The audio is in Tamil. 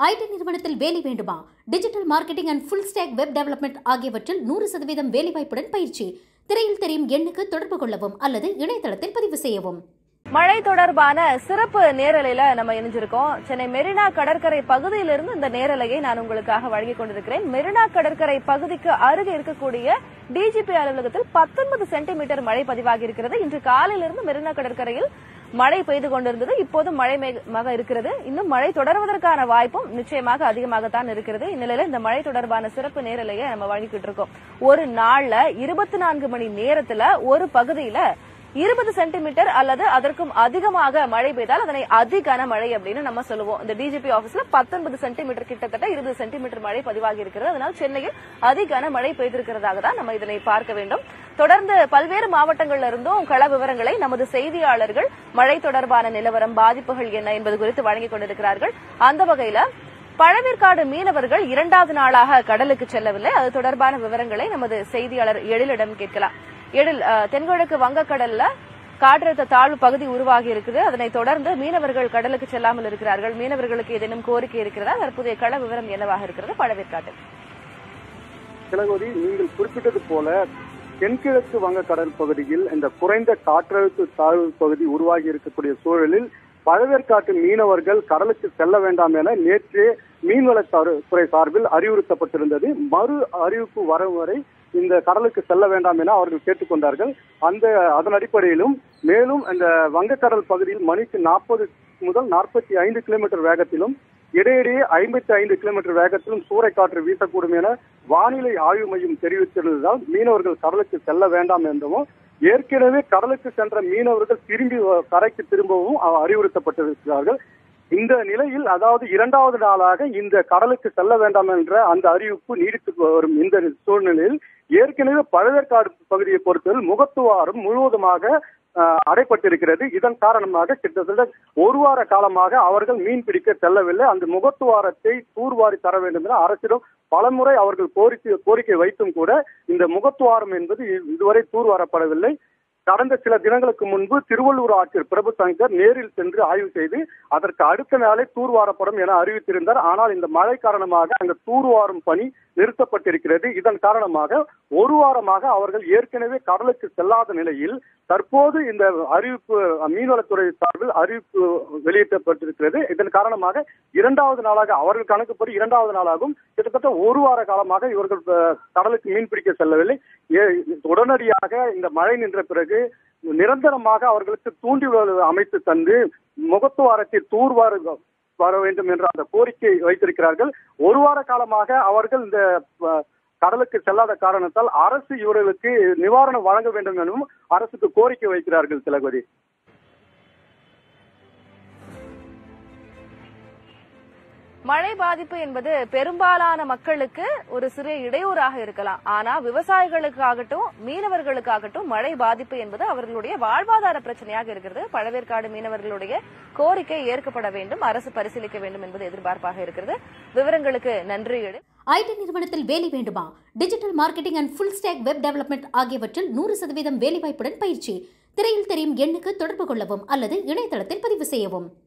ஐடி நிறுவனத்தில் வேலை வேண்டுமா digital marketing and full stack web development ஆகியவற்றில் நூறு சதவீதம் வேலைவாய்ப்புடன் பயிற்சி திரையில் தெரியும் எண்ணுக்கு தொடர்பு கொள்ளவும் அல்லது இணையதளத்தில் பதிவு செய்யவும் மழை தொடர்பான சிறப்பு நேரலையில நம்ம இணைஞ்சிருக்கோம் சென்னை மெரினா கடற்கரை பகுதியிலிருந்து இந்த நேரலையை நான் உங்களுக்காக வழங்கிக் கொண்டிருக்கிறேன் மெரினா கடற்கரை பகுதிக்கு அருகே இருக்கக்கூடிய டிஜிபி அலுவலகத்தில் பத்தொன்பது சென்டிமீட்டர் மழை பதிவாகி இருக்கிறது இன்று காலையிலிருந்து மெரினா கடற்கரையில் மழை பெய்து கொண்டிருந்தது இப்போது மழை மேகமாக இருக்கிறது இன்னும் மழை தொடர்வதற்கான வாய்ப்பும் நிச்சயமாக அதிகமாகத்தான் இருக்கிறது இந்நிலையில இந்த மழை தொடர்பான சிறப்பு நேரலையை நம்ம வழங்கிக்கிட்டு இருக்கோம் ஒரு நாள்ல இருபத்தி நான்கு மணி நேரத்துல ஒரு பகுதியில இருபது சென்டிமீட்டர் அல்லது அதற்கும் அதிகமாக மழை பெய்தால் அதனை அதிகன மழை அப்படின்னு நம்ம சொல்லுவோம் இந்த டிஜிபி ஆபீஸ்ல பத்தொன்பது சென்டிமீட்டர் கிட்டத்தட்ட இருபது சென்டிமீட்டர் மழை பதிவாகி இருக்கிறது அதனால் சென்னையில் அதிகன மழை பெய்திருக்கிறதாக தான் நம்ம இதனை பார்க்க வேண்டும் தொடர்ந்து பல்வேறு மாவட்டங்கள்ல இருந்தும் கள விவரங்களை நமது செய்தியாளர்கள் மழை தொடர்பான நிலவரம் பாதிப்புகள் என்ன என்பது குறித்து வழங்கிக் கொண்டிருக்கிறார்கள் அந்த வகையில பழவேற்காடு மீனவர்கள் இரண்டாவது நாளாக கடலுக்கு செல்லவில்லை அது தொடர்பான விவரங்களை நமது செய்தியாளர் எழிலிடம் கேட்கலாம் எழில் அஹ், தென்கிழக்கு வங்கக்கடல்ல காற்றழுத்த தாழ்வு பகுதி உருவாகி இருக்குது அதனைத் தொடர்ந்து மீனவர்கள் கடலுக்கு செல்லாமல் இருக்கிறார்கள் மீனவர்களுக்கு ஏதேனும் கோரிக்கை இருக்கிறதா தற்போதைய கள விவரம் என்னவாக இருக்கிறது பழவேற்காட்டில் திலகவதி நீங்கள் குறிப்பிட்டது போல தென்கிழக்கு வங்கக்கடல் பகுதியில் இந்த குறைந்த காற்றழுத்த தாழ்வு பகுதி உருவாகி இருக்கக்கூடிய சூழலில் பழவேற்காட்டு மீனவர்கள் கடலுக்கு செல்ல வேண்டாம் என நேற்று மீன்வளத்துறை சார்பில் அறிவுறுத்தப்பட்டிருந்தது மறு அறிவிப்பு வரும் வரை இந்த கடலுக்கு செல்ல வேண்டாம் என அவர்கள் கேட்டுக்கொண்டார்கள் அந்த அதன் அடிப்படையிலும் மேலும் இந்த வங்கக்கடல் பகுதியில் மணிக்கு நாற்பது முதல் நாற்பத்தி ஐந்து கிலோமீட்டர் வேகத்திலும் இடையிடையே ஐம்பத்தி ஐந்து கிலோமீட்டர் வேகத்திலும் சூறைக்காற்று வீசக்கூடும் என வானிலை ஆய்வு மையம் தெரிவித்திருந்ததால் மீனவர்கள் கடலுக்கு செல்ல வேண்டாம் என்றும் ஏற்கனவே கடலுக்கு சென்ற மீனவர்கள் திரும்பி வ- கரைக்கு திரும்பவும் அவ- அறிவுறுத்தப்பட்டிருக்கிறார்கள் இந்த நிலையில் அதாவது இரண்டாவது நாளாக இந்த கடலுக்கு செல்ல வேண்டாம் என்ற அந்த அறிவிப்பு நீடித்து வரும் இந்த சூழ்நிலையில் ஏற்கனவே பழவேற்காடு பகுதியை பொறுத்தவரை முகத்துவாரம் முழுவதுமாக அஹ், அடைப்பட்டிருக்கிறது இதன் காரணமாக கிட்டத்தட்ட ஒரு வார காலமாக அவர்கள் மீன் பிடிக்க செல்லவில்லை அந்த முகத்துவாரத்தை தூர்வாரி தர வேண்டும் என அரசிடம் பலமுறை அவர்கள் கோரிக்கை கோரிக்கை வைத்தும் கூட இந்த முகத்துவாரம் என்பது இ- இதுவரை தூர்வாரப்படவில்லை கடந்த சில தினங்களுக்கு முன்பு திருவள்ளூர் ஆட்சியர் பிரபு சங்கர் நேரில் சென்று ஆய்வு செய்து அதற்கு அடுத்த நாளே தூர்வாரப்படும் என அறிவித்திருந்தார் ஆனால் இந்த மழை காரணமாக அங்கு தூர்வாரும் பணி நிறுத்தப்பட்டிருக்கிறது இதன் காரணமாக ஒரு வாரமாக அவர்கள் ஏற்கனவே கடலுக்கு செல்லாத நிலையில் தற்போது இந்த அறிவிப்பு மீன்வளத்துறை சார்பில் அறிவிப்பு வெளியிட்டப்பட்டிருக்கிறது இதன் காரணமாக இரண்டாவது நாளாக அவர்கள் கணக்குப்படி இரண்டாவது நாளாகும் கிட்டத்தட்ட ஒரு வார காலமாக இவர்கள் அஹ், கடலுக்கு மீன் பிடிக்க செல்லவில்லை ஏ- உடனடியாக இந்த மழை நின்ற பிறகு நிரந்தரமாக அவர்களுக்கு தூண்டில் அமைத்து தந்து முகத்துவாரத்தை தூர்வார வர வேண்டும் என்ற அந்த கோரிக்கை வைத்திருக்கிறார்கள் ஒரு வார காலமாக அவர்கள் இந்த அஹ், கடலுக்கு செல்லாத காரணத்தால் அரசு இவர்களுக்கு நிவாரணம் வழங்க வேண்டும் எனவும் அரசுக்கு கோரிக்கை வைக்கிறார்கள் திலகவதி மழை பாதிப்பு என்பது பெரும்பாலான மக்களுக்கு ஒரு சிறிய இடையூறாக இருக்கலாம் ஆனா விவசாயிகளுக்காகட்டும் மீனவர்களுக்காகட்டும் மழை பாதிப்பு என்பது அவர்களுடைய வாழ்வாதார பிரச்சனையாக இருக்கிறது பழவேற்காடு மீனவர்களுடைய கோரிக்கை ஏற்கப்பட வேண்டும் அரசு பரிசீலிக்க வேண்டும் என்பது எதிர்பார்ப்பாக இருக்கிறது விவரங்களுக்கு நன்றி எழில் ஐடி நிறுவனத்தில் வேலை வேண்டுமா digital marketing and full stack web development ஆகியவற்றில் நூறு சதவீதம் வேலைவாய்ப்புடன் பயிற்சி திரையில் தெரியும் எண்ணுக்கு தொடர்பு கொள்ளவும் அல்லது இணையதளத்தில் பதிவு செய்யவும்